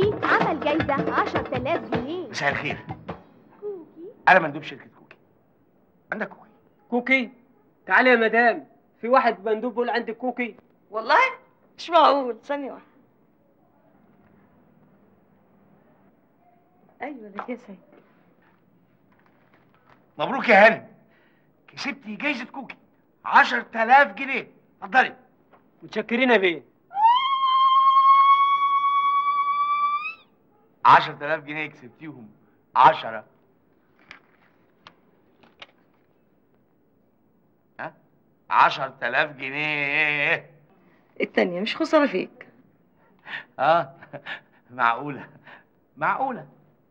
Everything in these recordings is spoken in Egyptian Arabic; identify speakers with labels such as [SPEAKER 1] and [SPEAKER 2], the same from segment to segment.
[SPEAKER 1] كوكي عمل جايزة 10000 جنيه
[SPEAKER 2] مساء الخير
[SPEAKER 1] كوكي
[SPEAKER 2] انا مندوب شركه كوكي عندك كوكي
[SPEAKER 3] كوكي تعالي يا مدام في واحد مندوب بيقول عندك كوكي
[SPEAKER 4] والله مش معقول ثانية واحدة ايوه ده كده سيد
[SPEAKER 2] مبروك يا هانم كسبتي جايزه كوكي 10000 جنيه اتفضلي
[SPEAKER 3] متشكرين يا بيه
[SPEAKER 2] 10000 جنيه كسبتيهم 10 ها 10000 جنيه
[SPEAKER 4] التانية مش خسارة فيك
[SPEAKER 2] اه معقولة معقولة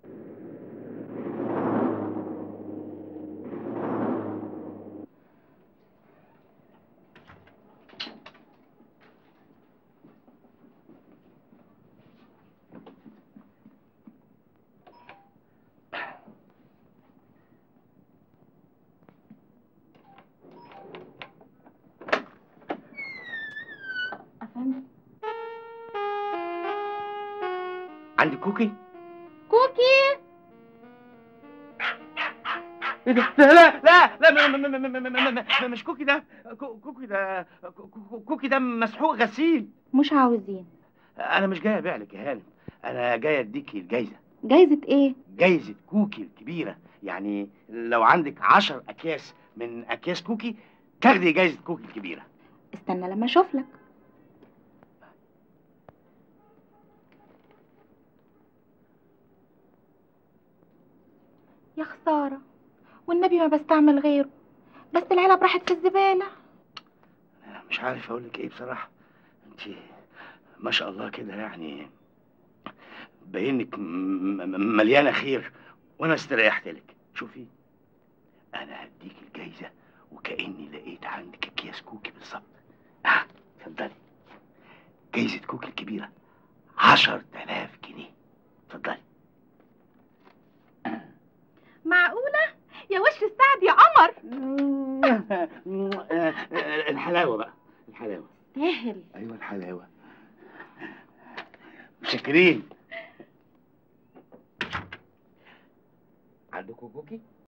[SPEAKER 2] عندك كوكي؟
[SPEAKER 1] كوكي
[SPEAKER 2] ايه ده؟ لا لا لا لا ما- ما- ما- ما- ما- ما- ما- ما- مش كوكي ده كو- كوكي ده كو- كو- كوكي ده مسحوق غسيل
[SPEAKER 1] مش عاوزين
[SPEAKER 2] انا مش جاي ابيع لك يا هانم انا جاي اديكي الجايزه
[SPEAKER 1] جايزة ايه
[SPEAKER 2] جايزه كوكي الكبيره يعني لو عندك عشر اكياس من اكياس كوكي تاخدي جايزه كوكي الكبيره
[SPEAKER 1] استنى لما اشوف لك يا خسارة والنبي ما بستعمل غيره بس العلب راحت في الزبالة
[SPEAKER 2] أنا مش عارف اقول لك ايه بصراحه انت ما شاء الله كده يعني باينك م- م- مليانه خير وانا استريحت لك شوفي انا هديك الجايزه وكاني لقيت عندك اكياس كوكي بالظبط اه اتفضلي جايزه كوكي الكبيره عشر تلاف جنيه اتفضلي
[SPEAKER 1] معقولة يا وش السعد يا قمر
[SPEAKER 2] الحلاوه بقى الحلاوه
[SPEAKER 1] تاهل
[SPEAKER 2] ايوه الحلاوه متشكرين عندكم كوكي